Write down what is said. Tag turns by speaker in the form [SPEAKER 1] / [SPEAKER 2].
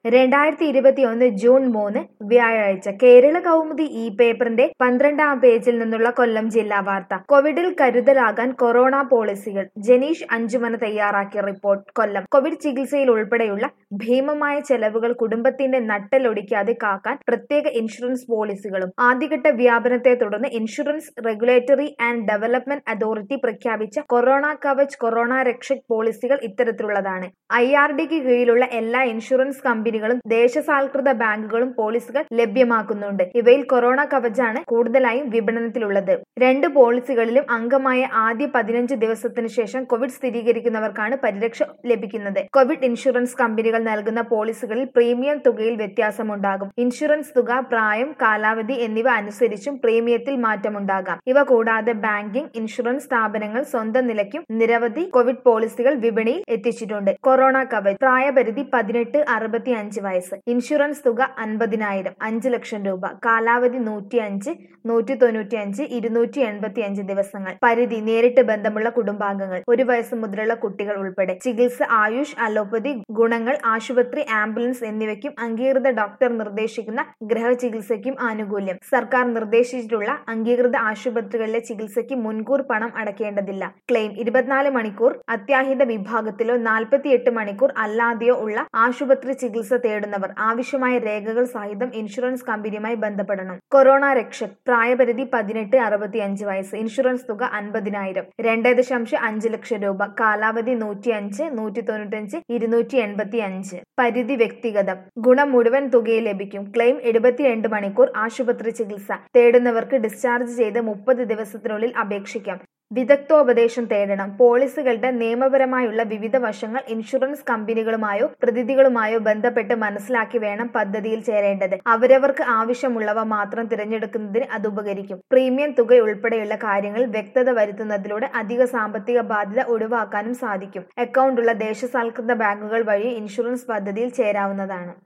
[SPEAKER 1] രണ്ടായിരത്തി ഇരുപത്തിയൊന്ന് ജൂൺ മൂന്ന് വ്യാഴാഴ്ച കേരള കൗമുദി ഇ പേപ്പറിന്റെ പന്ത്രണ്ടാം പേജിൽ നിന്നുള്ള കൊല്ലം ജില്ലാ വാർത്ത കോവിഡിൽ കരുതലാകാൻ കൊറോണ പോളിസികൾ ജനീഷ് അഞ്ചുമന തയ്യാറാക്കിയ റിപ്പോർട്ട് കൊല്ലം കോവിഡ് ചികിത്സയിൽ ഉൾപ്പെടെയുള്ള ഭീമമായ ചെലവുകൾ കുടുംബത്തിന്റെ നട്ടലൊടിക്കാതെ കാക്കാൻ പ്രത്യേക ഇൻഷുറൻസ് പോളിസികളും ആദ്യഘട്ട വ്യാപനത്തെ തുടർന്ന് insurance regulatory and development authority പ്രഖ്യാപിച്ച കൊറോണ കവച് കൊറോണ രക്ഷക് പോളിസികൾ ഇത്തരത്തിലുള്ളതാണ് ഐ ആർ ഡിക്ക് കീഴിലുള്ള എല്ലാ ഇൻഷുറൻസ് കമ്പനികളും ദേശസാൽകൃത ബാങ്കുകളും പോളിസികൾ ലഭ്യമാക്കുന്നുണ്ട് ഇവയിൽ കൊറോണ കവചാണ് കൂടുതലായും വിപണനത്തിലുള്ളത് രണ്ട് പോളിസികളിലും അംഗമായ ആദ്യ പതിനഞ്ച് ദിവസത്തിന് ശേഷം കോവിഡ് സ്ഥിരീകരിക്കുന്നവർക്കാണ് പരിരക്ഷ ലഭിക്കുന്നത് കോവിഡ് ഇൻഷുറൻസ് കമ്പനികൾ നൽകുന്ന പോളിസികളിൽ പ്രീമിയം തുകയിൽ വ്യത്യാസമുണ്ടാകും ഇൻഷുറൻസ് തുക പ്രായം കാലാവധി എന്നിവ അനുസരിച്ചും പ്രീമിയത്തിൽ മാറ്റമുണ്ടാകാം ഇവ കൂടാതെ ബാങ്കിംഗ് ഇൻഷുറൻസ് സ്ഥാപനങ്ങൾ സ്വന്തം നിലയ്ക്കും നിരവധി കോവിഡ് പോളിസികൾ വിപണിയിൽ എത്തിച്ചിട്ടുണ്ട് കൊറോണ കവച് പ്രായപരിധി പതിനെട്ട് അറുപത്തി അഞ്ച് വയസ്സ് ഇൻഷുറൻസ് തുക അൻപതിനായിരം അഞ്ച് ലക്ഷം രൂപ കാലാവധി നൂറ്റി അഞ്ച് നൂറ്റി തൊണ്ണൂറ്റി അഞ്ച് ഇരുന്നൂറ്റി എൺപത്തി അഞ്ച് ദിവസങ്ങൾ പരിധി നേരിട്ട് ബന്ധമുള്ള കുടുംബാംഗങ്ങൾ ഒരു വയസ്സ് മുതലുള്ള കുട്ടികൾ ഉൾപ്പെടെ ചികിത്സ ആയുഷ് അലോപ്പതി ഗുണങ്ങൾ ആശുപത്രി ആംബുലൻസ് എന്നിവയ്ക്കും അംഗീകൃത ഡോക്ടർ നിർദ്ദേശിക്കുന്ന ഗ്രഹചികിത്സയ്ക്കും ആനുകൂല്യം സർക്കാർ നിർദ്ദേശിച്ചിട്ടുള്ള അംഗീകൃത ആശുപത്രികളിലെ ചികിത്സയ്ക്ക് മുൻകൂർ പണം അടയ്ക്കേണ്ടതില്ല ക്ലെയിം ഇരുപത്തിനാല് മണിക്കൂർ അത്യാഹിത വിഭാഗത്തിലോ നാൽപ്പത്തിയെട്ട് മണിക്കൂർ അല്ലാതെയോ ഉള്ള ആശുപത്രി ചികിത്സ തേടുന്നവർ ആവശ്യമായ രേഖകൾ സഹിതം ഇൻഷുറൻസ് കമ്പനിയുമായി ബന്ധപ്പെടണം കൊറോണ രക്ഷക് പ്രായപരിധി പതിനെട്ട് അറുപത്തി അഞ്ച് വയസ്സ് ഇൻഷുറൻസ് തുക അൻപതിനായിരം രണ്ട് ദശാംശം അഞ്ച് ലക്ഷം രൂപ കാലാവധി നൂറ്റി അഞ്ച് നൂറ്റി തൊണ്ണൂറ്റഞ്ച് ഇരുന്നൂറ്റി എൺപത്തി അഞ്ച് പരിധി വ്യക്തിഗതം ഗുണം മുഴുവൻ തുകയിൽ ലഭിക്കും ക്ലെയിം എഴുപത്തിരണ്ട് മണിക്കൂർ ആശുപത്രി ചികിത്സ തേടുന്നവർക്ക് ഡിസ്ചാർജ് ചെയ്ത് മുപ്പത് ദിവസത്തിനുള്ളിൽ അപേക്ഷിക്കാം വിദഗ്ധോപദേശം തേടണം പോളിസികളുടെ നിയമപരമായുള്ള വിവിധ വശങ്ങൾ ഇൻഷുറൻസ് കമ്പനികളുമായോ പ്രതിനിധികളുമായോ ബന്ധപ്പെട്ട് മനസ്സിലാക്കി വേണം പദ്ധതിയിൽ ചേരേണ്ടത് അവരവർക്ക് ആവശ്യമുള്ളവ മാത്രം തിരഞ്ഞെടുക്കുന്നതിന് അത് ഉപകരിക്കും പ്രീമിയം തുക ഉൾപ്പെടെയുള്ള കാര്യങ്ങൾ വ്യക്തത വരുത്തുന്നതിലൂടെ അധിക സാമ്പത്തിക ബാധ്യത ഒഴിവാക്കാനും സാധിക്കും അക്കൗണ്ടുള്ള ദേശസാൽകൃത ബാങ്കുകൾ വഴി ഇൻഷുറൻസ് പദ്ധതിയിൽ ചേരാവുന്നതാണ്